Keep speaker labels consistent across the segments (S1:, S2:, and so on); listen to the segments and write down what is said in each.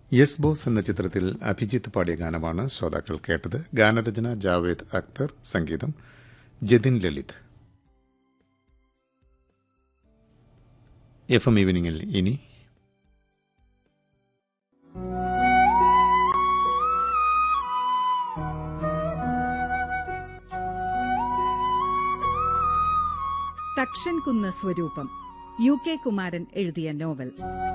S1: yes boss എന്ന ചിത്രത്തിൽ അഭിജിത്ത് പാടിയ ഗാനമാണ് ശ്രോതാക്കൾ കേട്ടത് ഗാനരചന ജാവേദ് അക്തർ സംഗീതം ജതിൻ ലളിത് എഫ് എം ഈവനിങ്ങിൽ ഇനി
S2: തക്ഷൻ കുന്ന് സ്വരൂപം യു കെ കുമാരൻ എഴുതിയ നോവൽ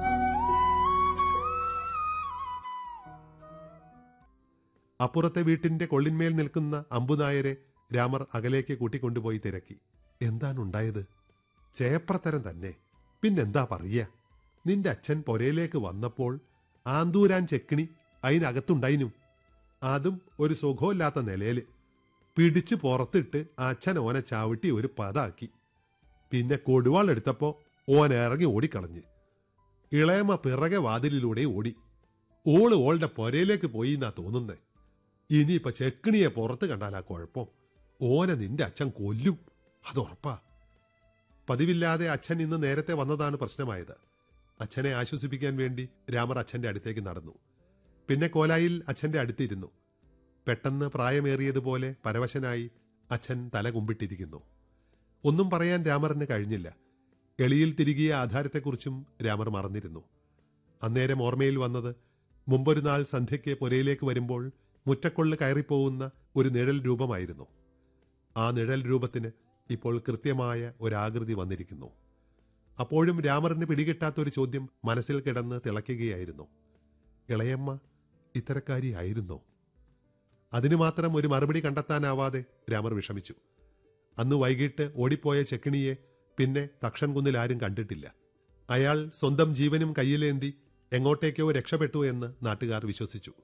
S3: അപ്പുറത്തെ വീട്ടിന്റെ കൊള്ളിന്മേൽ നിൽക്കുന്ന അമ്പുനായരെ രാമർ അകലേക്ക് കൂട്ടിക്കൊണ്ടുപോയി തിരക്കി എന്താണുണ്ടായത് ചേപ്രത്തരം തന്നെ പിന്നെന്താ പറയ നിന്റെ അച്ഛൻ പൊരയിലേക്ക് വന്നപ്പോൾ ആന്തൂരാൻ ചെക്കിണി അതിനകത്തുണ്ടായിനും അതും ഒരു സുഖമില്ലാത്ത നിലയില് പിടിച്ച് പുറത്തിട്ട് അച്ഛൻ ഓനെ ചവിട്ടി ഒരു പതാക്കി പിന്നെ കൊടുവാൾ എടുത്തപ്പോ ഓൻ ഇറങ്ങി ഓടിക്കളഞ്ഞ് ഇളയമ്മ പിറകെ വാതിലിലൂടെ ഓടി ഓള് ഓളുടെ പൊരയിലേക്ക് പോയി എന്നാ തോന്നുന്നേ ഇനിയിപ്പൊ ചെക്കിണിയെ പുറത്ത് കണ്ടാലാ കുഴപ്പം ഓനെ നിന്റെ അച്ഛൻ കൊല്ലും അതുറപ്പാ പതിവില്ലാതെ അച്ഛൻ ഇന്ന് നേരത്തെ വന്നതാണ് പ്രശ്നമായത് അച്ഛനെ ആശ്വസിപ്പിക്കാൻ വേണ്ടി രാമർ അച്ഛന്റെ അടുത്തേക്ക് നടന്നു പിന്നെ കോലായിൽ അച്ഛന്റെ അടുത്തിരുന്നു പെട്ടെന്ന് പ്രായമേറിയതുപോലെ പരവശനായി അച്ഛൻ തല കുമ്പിട്ടിരിക്കുന്നു ഒന്നും പറയാൻ രാമറിന് കഴിഞ്ഞില്ല എളിയിൽ തിരികിയ ആധാരത്തെക്കുറിച്ചും രാമർ മറന്നിരുന്നു അന്നേരം ഓർമ്മയിൽ വന്നത് മുമ്പൊരു നാൾ സന്ധ്യയ്ക്ക് പുരയിലേക്ക് വരുമ്പോൾ മുറ്റക്കൊള്ള് കയറിപ്പോകുന്ന ഒരു നിഴൽ രൂപമായിരുന്നു ആ നിഴൽ രൂപത്തിന് ഇപ്പോൾ കൃത്യമായ ഒരാകൃതി വന്നിരിക്കുന്നു അപ്പോഴും രാമറിന് പിടികിട്ടാത്ത ഒരു ചോദ്യം മനസ്സിൽ കിടന്ന് തിളയ്ക്കുകയായിരുന്നു ഇളയമ്മ ഇത്തരക്കാരിയായിരുന്നോ അതിനു മാത്രം ഒരു മറുപടി കണ്ടെത്താനാവാതെ രാമർ വിഷമിച്ചു അന്ന് വൈകിട്ട് ഓടിപ്പോയ ചെക്കിണിയെ പിന്നെ തക്ഷൻകുന്നിൽ ആരും കണ്ടിട്ടില്ല അയാൾ സ്വന്തം ജീവനും കയ്യിലേന്തി എങ്ങോട്ടേക്കോ രക്ഷപ്പെട്ടു എന്ന് നാട്ടുകാർ വിശ്വസിച്ചു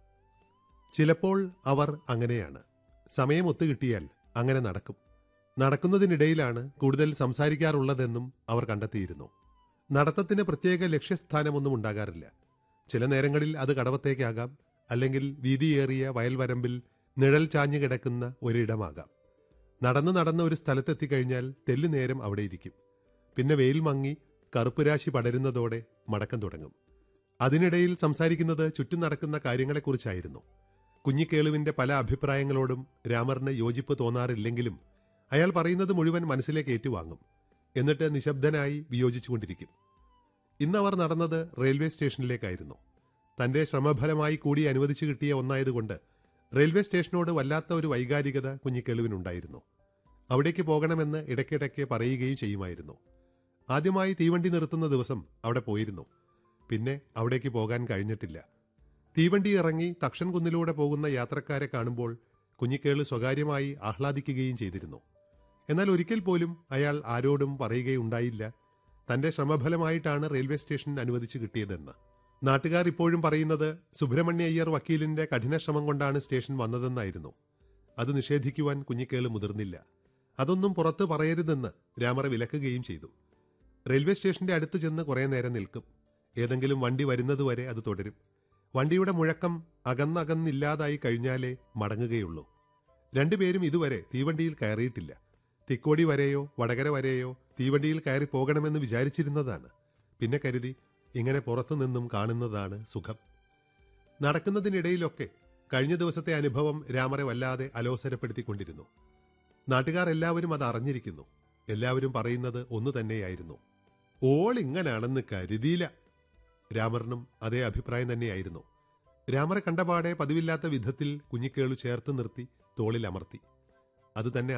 S3: ചിലപ്പോൾ അവർ അങ്ങനെയാണ് സമയം ഒത്തുകിട്ടിയാൽ അങ്ങനെ നടക്കും നടക്കുന്നതിനിടയിലാണ് കൂടുതൽ സംസാരിക്കാറുള്ളതെന്നും അവർ കണ്ടെത്തിയിരുന്നു നടത്തത്തിന് പ്രത്യേക ലക്ഷ്യസ്ഥാനമൊന്നും ഉണ്ടാകാറില്ല ചില നേരങ്ങളിൽ അത് കടവത്തേക്കാകാം അല്ലെങ്കിൽ വീതിയേറിയ വയൽവരമ്പിൽ നിഴൽ ചാഞ്ഞു കിടക്കുന്ന ഒരിടമാകാം നടന്ന് നടന്ന് ഒരു സ്ഥലത്തെത്തിക്കഴിഞ്ഞാൽ തെല്ലു നേരം അവിടെ ഇരിക്കും പിന്നെ വെയിൽ മങ്ങി കറുപ്പുരാശി പടരുന്നതോടെ മടക്കം തുടങ്ങും അതിനിടയിൽ സംസാരിക്കുന്നത് ചുറ്റും നടക്കുന്ന കാര്യങ്ങളെക്കുറിച്ചായിരുന്നു കുഞ്ഞിക്കേളുവിന്റെ പല അഭിപ്രായങ്ങളോടും രാമറിന് യോജിപ്പ് തോന്നാറില്ലെങ്കിലും അയാൾ പറയുന്നത് മുഴുവൻ മനസ്സിലേക്ക് ഏറ്റുവാങ്ങും എന്നിട്ട് നിശബ്ദനായി വിയോജിച്ചുകൊണ്ടിരിക്കും ഇന്ന് അവർ നടന്നത് റെയിൽവേ സ്റ്റേഷനിലേക്കായിരുന്നു തന്റെ ശ്രമഫലമായി കൂടി അനുവദിച്ചു കിട്ടിയ ഒന്നായതുകൊണ്ട് റെയിൽവേ സ്റ്റേഷനോട് വല്ലാത്ത ഒരു വൈകാരികത കുഞ്ഞിക്കേളുവിനുണ്ടായിരുന്നു അവിടേക്ക് പോകണമെന്ന് ഇടയ്ക്കിടയ്ക്ക് പറയുകയും ചെയ്യുമായിരുന്നു ആദ്യമായി തീവണ്ടി നിർത്തുന്ന ദിവസം അവിടെ പോയിരുന്നു പിന്നെ അവിടേക്ക് പോകാൻ കഴിഞ്ഞിട്ടില്ല തീവണ്ടി ഇറങ്ങി തക്ഷൻ കുന്നിലൂടെ പോകുന്ന യാത്രക്കാരെ കാണുമ്പോൾ കുഞ്ഞിക്കേള് സ്വകാര്യമായി ആഹ്ലാദിക്കുകയും ചെയ്തിരുന്നു എന്നാൽ ഒരിക്കൽ പോലും അയാൾ ആരോടും പറയുകയുണ്ടായില്ല തന്റെ ശ്രമഫലമായിട്ടാണ് റെയിൽവേ സ്റ്റേഷൻ അനുവദിച്ചു കിട്ടിയതെന്ന് നാട്ടുകാർ ഇപ്പോഴും പറയുന്നത് സുബ്രഹ്മണ്യ അയ്യർ വക്കീലിന്റെ കഠിന ശ്രമം കൊണ്ടാണ് സ്റ്റേഷൻ വന്നതെന്നായിരുന്നു അത് നിഷേധിക്കുവാൻ കുഞ്ഞിക്കേള് മുതിർന്നില്ല അതൊന്നും പുറത്ത് പറയരുതെന്ന് രാമറ വിലക്കുകയും ചെയ്തു റെയിൽവേ സ്റ്റേഷന്റെ അടുത്ത് ചെന്ന് കുറേ നേരം നിൽക്കും ഏതെങ്കിലും വണ്ടി വരുന്നതുവരെ അത് തുടരും വണ്ടിയുടെ മുഴക്കം അകന്നകന്നില്ലാതായി കഴിഞ്ഞാലേ മടങ്ങുകയുള്ളൂ രണ്ടുപേരും ഇതുവരെ തീവണ്ടിയിൽ കയറിയിട്ടില്ല തിക്കോടി വരെയോ വടകര വരെയോ തീവണ്ടിയിൽ കയറി പോകണമെന്ന് വിചാരിച്ചിരുന്നതാണ് പിന്നെ കരുതി ഇങ്ങനെ പുറത്തു നിന്നും കാണുന്നതാണ് സുഖം നടക്കുന്നതിനിടയിലൊക്കെ കഴിഞ്ഞ ദിവസത്തെ അനുഭവം രാമറെ വല്ലാതെ അലോസരപ്പെടുത്തിക്കൊണ്ടിരുന്നു നാട്ടുകാർ എല്ലാവരും അത് അറിഞ്ഞിരിക്കുന്നു എല്ലാവരും പറയുന്നത് ഒന്നു തന്നെയായിരുന്നു ഓൾ ഇങ്ങനാണെന്ന് കരുതിയില്ല രാമറിനും അതേ അഭിപ്രായം തന്നെയായിരുന്നു രാമറെ കണ്ടപാടെ പതിവില്ലാത്ത വിധത്തിൽ കുഞ്ഞിക്കേളു ചേർത്ത് നിർത്തി തോളിൽ അമർത്തി അത് തന്നെ